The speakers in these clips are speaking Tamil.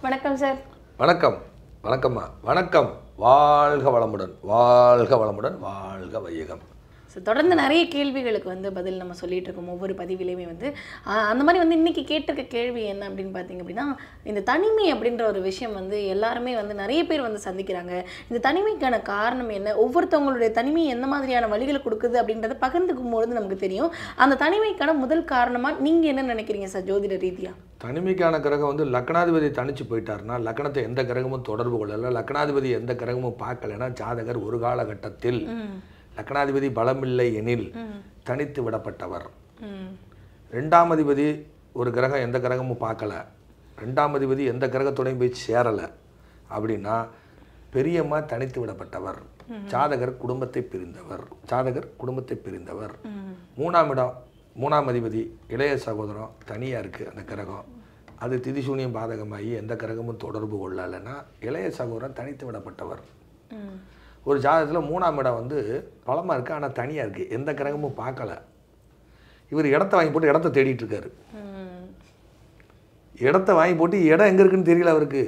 வணக்கம் சார் வணக்கம் வணக்கம்மா வணக்கம் வாழ்க வளமுடன் வாழ்க வளமுடன் வாழ்க வையகம் ஸோ தொடர்ந்து நிறைய கேள்விகளுக்கு வந்து பதில் நம்ம சொல்லிட்டு இருக்கோம் ஒவ்வொரு பதிவிலையுமே வந்து ஆஹ் அந்த மாதிரி வந்து இன்னைக்கு கேட்டிருக்க கேள்வி என்ன அப்படின்னு பார்த்தீங்க அப்படின்னா இந்த தனிமை அப்படின்ற ஒரு விஷயம் வந்து எல்லாருமே வந்து நிறைய பேர் வந்து சந்திக்கிறாங்க இந்த தனிமைக்கான காரணம் என்ன ஒவ்வொருத்தவங்களுடைய தனிமை எந்த மாதிரியான வழிகளை கொடுக்குது அப்படின்றத பகிர்ந்துக்கும் பொழுது நமக்கு தெரியும் அந்த தனிமைக்கான முதல் காரணமாக நீங்கள் என்ன நினைக்கிறீங்க சார் ஜோதிட ரீதியாக தனிமைக்கான கிரகம் வந்து லக்னாதிபதி தனிச்சு போயிட்டாருன்னா லக்னத்தை எந்த கிரகமும் தொடர்பு கொள்ளல லக்னாதிபதி எந்த கிரகமும் பார்க்கலைன்னா ஜாதகர் ஒரு காலகட்டத்தில் லக்னாதிபதி பலமில்லை எனில் தனித்து விடப்பட்டவர் ம் ரெண்டாம் அதிபதி ஒரு கிரகம் எந்த கிரகமும் பார்க்கல ரெண்டாம் அதிபதி எந்த கிரகத்தோடையும் போய் சேரலை அப்படின்னா பெரியம்மா தனித்து விடப்பட்டவர் ஜாதகர் குடும்பத்தை பிரிந்தவர் ஜாதகர் குடும்பத்தை பிரிந்தவர் மூணாம் இடம் மூணாம் அதிபதி இளைய சகோதரம் தனியாக இருக்குது அந்த கிரகம் அது திதிசூனியம் பாதகமாகி எந்த கிரகமும் தொடர்பு கொள்ளலைன்னா இளைய சகோதரன் தனித்து விடப்பட்டவர் ம் ஒரு ஜாதகத்தில் மூணாம் இடம் வந்து பலமாக இருக்குது ஆனால் தனியாக இருக்குது எந்த கிரகமும் பார்க்கல இவர் இடத்த வாங்கி போட்டு இடத்த தேடிட்டு இருக்காரு ம் இடத்த வாங்கி போட்டு இடம் எங்கே இருக்குன்னு தெரியல அவருக்கு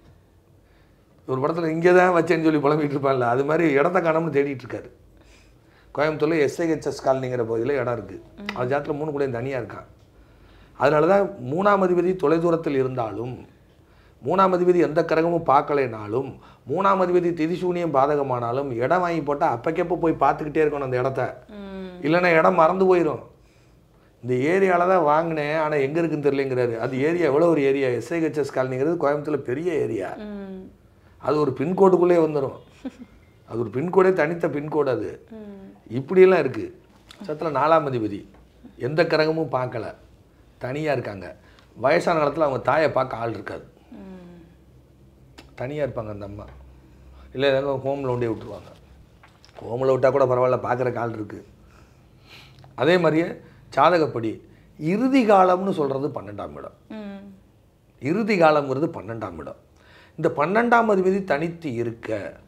ஒரு படத்தில் இங்கே தான் வச்சேன்னு சொல்லி புலம்பிட்டு இருப்பான்ல அது மாதிரி இடத்த காணோம்னு தேடிட்டு இருக்காரு கோயம்புத்தூரில் எஸ்ஐஹெச்எஸ் காலனிங்கிற பகுதியில் இடம் இருக்குது அது ஜாதத்தில் மூணு கூட தனியாக இருக்கான் அதனால தான் மூணாம் அதிபதி தொலைதூரத்தில் இருந்தாலும் மூணாம் அதிபதி எந்த கிரகமும் பார்க்கலைனாலும் மூணாம் அதிபதி திதிசூனியம் பாதகமானாலும் இடம் வாங்கி போட்டால் அப்பக்கப்போ போய் பார்த்துக்கிட்டே இருக்கணும் அந்த இடத்த ம் இல்லைன்னா இடம் மறந்து போயிடும் இந்த ஏரியாவில் தான் வாங்கினேன் ஆனால் எங்கே இருக்குன்னு தெரியலங்கிறாரு அது ஏரியா எவ்வளோ ஒரு ஏரியா எஸ்ஐஹெச்எஸ் காலனிங்கிறது கோயம்புத்தூரில் பெரிய ஏரியா ம் அது ஒரு பின்கோடுக்குள்ளே வந்துடும் அது ஒரு பின்கோடே தனித்த பின்கோடு அது ம் இப்படியெல்லாம் இருக்குது சத்தில் நாலாம் அதிபதி எந்த கிரகமும் பார்க்கல தனியாக இருக்காங்க வயசான காலத்தில் அவங்க தாயை பார்க்க ஆள் இருக்காது ம் தனியாக இருப்பாங்க அந்த அம்மா இல்லை ஏதாவது ஹோமில் கொண்டே விட்டுருவாங்க ஹோமில் விட்டால் கூட பரவாயில்ல பார்க்குறக்கு ஆள் இருக்குது அதே மாதிரியே ஜாதகப்படி இறுதி காலம்னு சொல்கிறது பன்னெண்டாம் இடம் ம் இறுதி காலம்ங்கிறது பன்னெண்டாம் இடம் இந்த பன்னெண்டாம் அதிபதி தனித்து இருக்க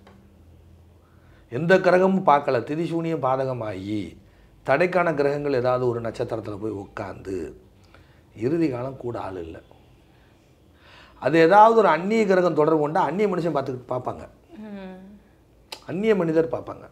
எந்த கிரகமும் பார்க்கல திதிசூனியம் பாதகமாகி தடைக்கான கிரகங்கள் ஏதாவது ஒரு நட்சத்திரத்தில் போய் உட்காந்து இறுதி காலம் கூட ஆள் இல்லை அது ஏதாவது ஒரு அந்நிய கிரகம் தொடர்பு கொண்டா அந்நிய மனுஷன் பார்த்து பார்ப்பாங்க ம் அந்நிய மனிதர் பார்ப்பாங்க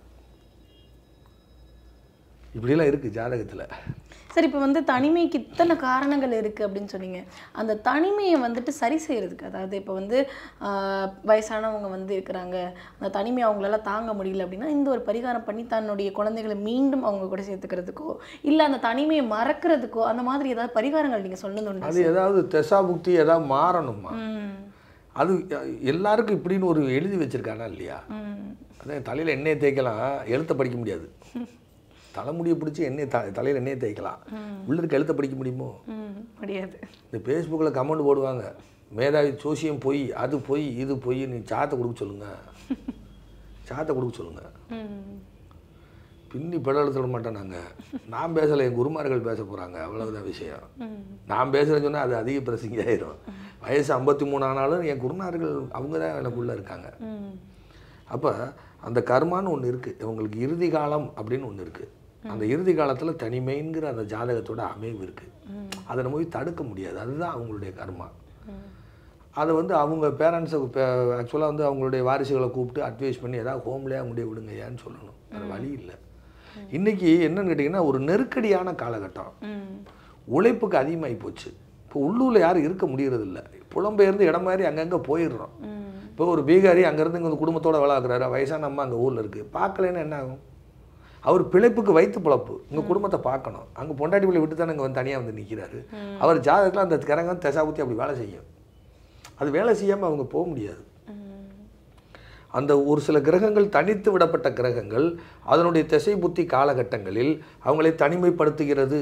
இப்படியெல்லாம் இருக்குது ஜாதகத்தில் சரி இப்போ வந்து தனிமைக்கு இத்தனை காரணங்கள் இருக்குது அப்படின்னு சொன்னீங்க அந்த தனிமையை வந்துட்டு சரி செய்யறதுக்கு அதாவது இப்போ வந்து ஆஹ், வயசானவங்க வந்து இருக்கிறாங்க அந்த தனிமையை அவங்களால தாங்க முடியல அப்படின்னா இந்த ஒரு பரிகாரம் பண்ணி தன்னுடைய குழந்தைகளை மீண்டும் அவங்க கூட சேர்த்துக்கிறதுக்கோ இல்லை அந்த தனிமையை மறக்கிறதுக்கோ அந்த மாதிரி ஏதாவது பரிகாரங்கள் நீங்கள் சொன்னது உண்டா அது ஏதாவது தெசாபுக்தி ஏதாவது மாறணுமா ம் அது எல்லாருக்கும் இப்படின்னு ஒரு எழுதி வச்சிருக்கானா இல்லையா ம் அதான் தலையில் எண்ணெயை தேய்க்கலாம் எழுத்தை படிக்க முடியாது தலைமுடியை பிடிச்சி எண்ணெய் த தலையில் எண்ணெயை தேய்க்கலாம் உள்ள இருக்க எழுத்தை படிக்க முடியுமோ ம் முடியாது இந்த ஃபேஸ்புக்கில் கமெண்ட் போடுவாங்க மேதாவி சோசியம் பொய் அது பொய் இது பொய் நீ சாத்தை கொடுக்க சொல்லுங்க சாத்தை கொடுக்க சொல்லுங்க ம் பின்னி பிடல் சொல்ல மாட்டோம் நாங்கள் நான் பேசலை என் குருமார்கள் பேச போகிறாங்க அவ்வளவுதான் விஷயம் ம் நான் பேசுகிறேன்னு சொன்னால் அது அதிக பிரசங்கி ஆயிரும் வயசு ஐம்பத்தி மூணு ஆனாலும் என் குருமார்கள் அவங்க தான் எனக்குள்ளே இருக்காங்க ம் அப்போ அந்த கர்மான்னு ஒன்று இருக்குது இவங்களுக்கு இறுதி காலம் அப்படின்னு ஒன்று இருக்குது அந்த இறுதி காலத்தில் தனிமைங்கிற அந்த ஜாதகத்தோட அமைவு இருக்குது அதை நம்ம போய் தடுக்க முடியாது அதுதான் அவங்களுடைய கர்மா அதை வந்து அவங்க பேரண்ட்ஸை ஆக்சுவலாக வந்து அவங்களுடைய வாரிசுகளை கூப்பிட்டு அட்வைஸ் பண்ணி ஏதாவது ஹோம்லேயே முடிய விடுங்க ஏன்னு சொல்லணும் அது வழி இல்லை இன்றைக்கி என்னன்னு கேட்டிங்கன்னா ஒரு நெருக்கடியான காலகட்டம் ம் உழைப்புக்கு அதிகமாகி போச்சு இப்போ உள்ளூரில் யாரும் இருக்க முடியறதில்ல புலம்பெயர்ந்து இடம் மாதிரி அங்கங்கே போயிடுறோம் ம் இப்போ ஒரு பீகாரி அங்கேருந்து இங்கே குடும்பத்தோட வளர்க்குறாரு வயசான அம்மா அங்கே ஊரில் இருக்குது பார்க்கலைன்னா என்ன ஆகும் அவர் பிழைப்புக்கு வைத்து பிழப்பு இங்கே குடும்பத்தை பார்க்கணும் அங்கே பொண்டாட்டி பிள்ளை விட்டு தானே இங்கே வந்து தனியாக வந்து நிற்கிறாரு அவர் ஜாதகத்தில் அந்த கிரகம் தெசாபுத்தி அப்படி வேலை செய்யும் அது வேலை செய்யாமல் அவங்க போக முடியாது ம் அந்த ஒரு சில கிரகங்கள் தனித்து விடப்பட்ட கிரகங்கள் அதனுடைய திசை புத்தி காலகட்டங்களில் அவங்களை தனிமைப்படுத்துகிறது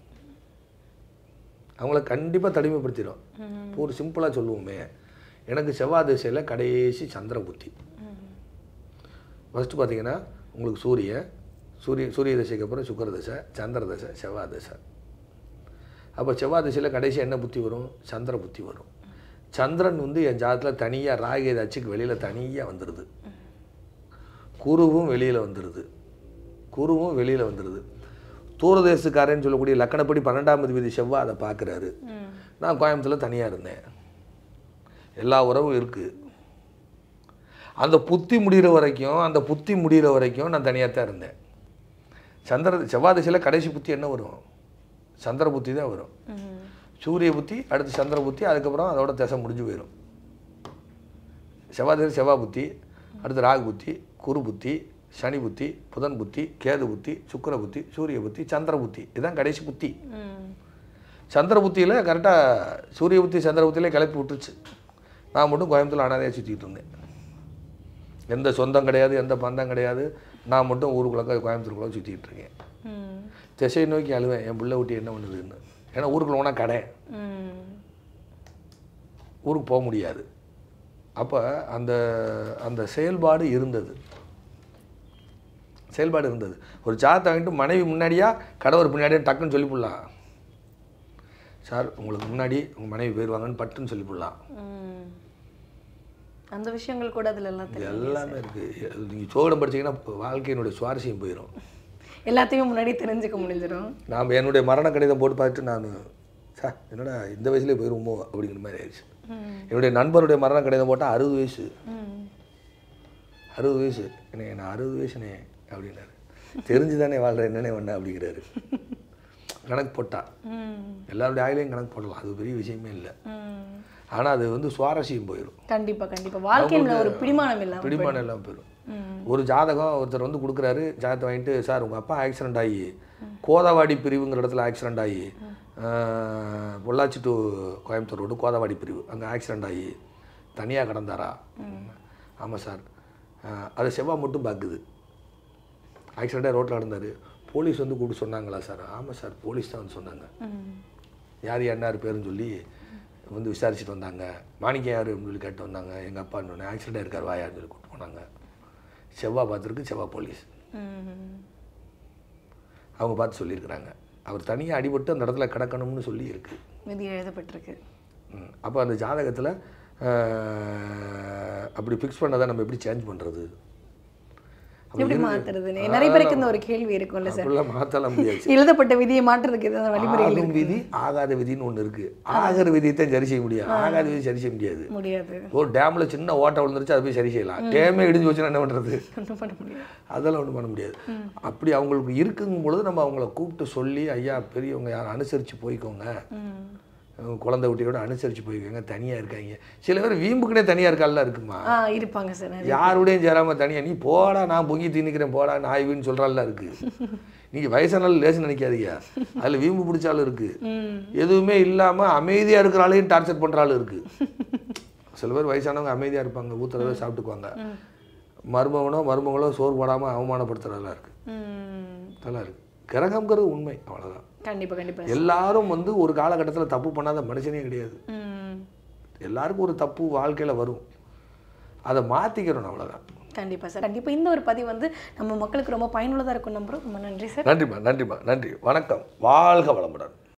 அவங்கள கண்டிப்பாக தனிமைப்படுத்திடும் இப்போ ஒரு சிம்பிளாக சொல்லுவோமே எனக்கு செவ்வாய் திசையில் கடைசி சந்திர புத்தி ஃபஸ்ட்டு பார்த்தீங்கன்னா உங்களுக்கு சூரியன் சூரிய சூரிய தசைக்கு அப்புறம் சுக்கர தசை சந்திர தசை செவ்வாய் தசை அப்போ செவ்வாய் திசையில் கடைசி என்ன புத்தி வரும் சந்திர புத்தி வரும் சந்திரன் வந்து என் ஜாதத்தில் தனியாக ராகேத அச்சுக்கு வெளியில் தனியாக வந்துடுது குருவும் வெளியில் வந்துடுது குருவும் வெளியில் வந்துடுது தூரதேசக்காரன்னு சொல்லக்கூடிய லக்கணப்படி பன்னெண்டாம் அதிபதி செவ்வாய் அதை பார்க்குறாரு ம் நான் கோயம்புத்தூரில் தனியாக இருந்தேன் எல்லா உறவும் இருக்குது அந்த புத்தி முடிகிற வரைக்கும் அந்த புத்தி முடிகிற வரைக்கும் நான் தனியாக தான் இருந்தேன் சந்திர செவ்வாய் திசையில் கடைசி புத்தி என்ன வரும் சந்திர புத்தி தான் வரும் ம். சூரிய புத்தி அடுத்து சந்திர புத்தி அதுக்கப்புறம் அதோட திசை முடிஞ்சு போயிடும் செவ்வாய் திசை செவ்வாய் புத்தி அடுத்து ராகு புத்தி குரு புத்தி சனி புத்தி புதன் புத்தி கேது புத்தி சுக்கிர புத்தி சூரிய புத்தி சந்திர புத்தி இதுதான் கடைசி புத்தி ம். சந்திர புத்தியில் கரெக்டாக சூரிய புத்தி சந்திர புத்தியிலே கிளப்பி விட்டுருச்சு நான் மட்டும் கோயம்புத்தூர் அனாதையாக சுற்றிட்டு இருந்தேன் எந்த சொந்தம் கிடையாது எந்த பந்தம் கிடையாது நான் மட்டும் ஊருக்குள்ளக்க கோயம்புத்தூருக்குள்ள சுற்றிட்டு இருக்கேன் ம். திசையை நோக்கி அழுவேன் என் பிள்ளை ஊட்டி என்ன பண்ணுதுன்னு ஏன்னா ஊருக்குள்ள போனால் கடை ம். ஊருக்கு போக முடியாது அப்போ அந்த அந்த செயல்பாடு இருந்தது செயல்பாடு இருந்தது ஒரு சாத்தை வாங்கிட்டு மனைவி முன்னாடியா கணவர் பின்னாடியா டக்குன்னு சொல்லிவிடலாம் சார் உங்களுக்கு முன்னாடி உங்கள் மனைவி போயிடுவாங்கன்னு பட்டுன்னு சொல்லிவிடலாம் ம். அந்த விஷயங்கள் கூட அதுல எல்லாம் தெரியும் எல்லாமே இருக்குது நீங்கள் சோகம் படிச்சீங்கன்னா வாழ்க்கையினுடைய சுவாரஸ்யம் போயிடும் எல்லாத்தையும் முன்னாடி தெரிஞ்சுக்க முடிஞ்சிடும் நாம் என்னுடைய மரண கடிதம் போட்டு பார்த்துட்டு நான் சார் என்னடா இந்த வயசுலேயே போயிருமோ அப்படிங்கிற மாதிரி ஆயிடுச்சு ம். என்னுடைய நண்பருடைய மரண கடிதம் போட்டால் அறுபது வயசு ம். அறுபது வயசு என்ன நான் அறுபது வயசுனே அப்படின்னாரு தெரிஞ்சு தானே வாழ்கிறேன் என்னனே வேண்டாம் அப்படிங்கிறாரு கணக்கு போட்டா ம். எல்லாருடைய ஆயிலையும் கணக்கு போடலாம் அது பெரிய விஷயமே இல்லை ம். ஆனால் அது வந்து சுவாரஸ்யம் போயிடும் கண்டிப்பா கண்டிப்பா வாழ்க்கையில ஒரு பிடிமானம் இல்லாம பிடிமானம் எல்லாம் போயிடும் ம். ஒரு ஜாதகம் ஒருத்தர் வந்து கொடுக்குறாரு ஜாதகத்தை வாங்கிட்டு சார் உங்கள் அப்பா ஆக்சிடென்ட் ஆகி கோதாவாடி பிரிவுங்கிற இடத்துல ஆக்சிடென்ட் ஆகி ஆஹ், பொள்ளாச்சி டு கோயம்புத்தூர் ரோடு கோதாவாடி பிரிவு அங்கே ஆக்சிடென்ட் ஆகி தனியாக கிடந்தாரா ஆமாம் சார் ஆஹ், அது செவ்வாய் மட்டும் பார்க்குது ஆக்சிடெண்ட்டாக ரோட்டில் கிடந்தாரு போலீஸ் வந்து கூப்பிட்டு சொன்னாங்களா சார் ஆமாம் சார் போலீஸ் தான் வந்து சொன்னாங்க ம். யார் யார் பேருன்னு சொல்லி வந்து விசாரிச்சுட்டு வந்தாங்க மாணிக்கம் யார் அப்படின்னு சொல்லி கேட்டு வந்தாங்க எங்கள் அப்பா இன்னொன்று ஆக்சிடென்ட் இருக்கார் வாயான்னு சொல்லி கூப்பிட்டு போனாங்க செவ்வாய் பார்த்துருக்கு செவ்வாய் போலீஸ் ம். அவங்க பார்த்து சொல்லியிருக்கிறாங்க அவர் தனியாக அடிபட்டு அந்த இடத்துல கிடக்கணும்னு சொல்லி இருக்கு விதி எழுதப்பட்டிருக்கு அப்போ அந்த ஜாதகத்தில் அப்படி ஃபிக்ஸ் பண்ணதை நம்ம எப்படி சேஞ்ச் பண்ணுறது எப்படி மாத்துறது நிறைய பேருக்கு இந்த ஒரு கேள்வி இருக்கும்ல சார் அப்படிலாம் மாற்றலாம் முடியாது எழுதப்பட்ட விதியை மாற்றுறதுக்கு ஏதாவது வழிமுறை ஆகும் விதி ஆகாத விதின்னு ஒன்று இருக்குது ஆகிற விதியத்தை சரி செய்ய முடியாது ஆகாத விதி சரி செய்ய முடியாது முடியாது ஒரு டேமில் சின்ன ஓட்டை விழுந்துருச்சு அதை போய் சரி செய்யலாம் டேமே இடிஞ்சு வச்சுன்னா என்ன பண்ணுறது ஒன்றும் பண்ண முடியாது அதெல்லாம் ஒன்றும் பண்ண முடியாது அப்படி அவங்களுக்கு இருக்குங்கும் பொழுது நம்ம அவங்கள கூப்பிட்டு சொல்லி ஐயா பெரியவங்க யாரும் அனுசரித்து போய்க்கோங்க ம். அஹ் குழந்தை குட்டியோட அனுசரித்து போய்க்கோங்க தனியாக இருக்காங்க சில பேர் வீம்புக்குனே தனியாக இருக்காலாம் இருக்குமா ஆ இருப்பாங்க சார் நிறைய யாரோடையும் சேராமல் தனியாக நீ போடா நான் பொங்கி தின்னுக்கிறேன் போடா நாய்வின்னு சொல்கிறாலாம் இருக்கு நீங்கள் வயசானாலும் லேசு நினைக்காதீங்க அதில் வீம்பு பிடிச்சாலும் இருக்குது ம் எதுவுமே இல்லாமல் அமைதியாக இருக்கிற ஆளையும் டார்ச்சர் பண்ணுற ஆள் இருக்குது சில பேர் வயசானவங்க அமைதியாக இருப்பாங்க ஊற்றுறத சாப்பிட்டுக்குவாங்க மருமகனோ மருமகளோ சோறு போடாமல் அவமானப்படுத்துறதெல்லாம் இருக்குது ம் அதெல்லாம் இருக்குது கிரகம்ங்கிறது உண்மை அவ்வளோதான் கண்டிப்பா கண்டிப்பா எல்லாரும் வந்து ஒரு காலகட்டத்தில் தப்பு பண்ணாத மனுஷனே கிடையாது ம் எல்லாருக்கும் ஒரு தப்பு வாழ்க்கையில் வரும் அதை மாற்றிக்கிறோம் அவ்வளோதான் கண்டிப்பா சார் கண்டிப்பா இந்த ஒரு பதிவு வந்து நம்ம மக்களுக்கு ரொம்ப பயனுள்ளதா இருக்கும் நம்புறோம் ரொம்ப நன்றி சார் நன்றிம்மா நன்றிம்மா நன்றி வணக்கம் வாழ்க வளமுடன்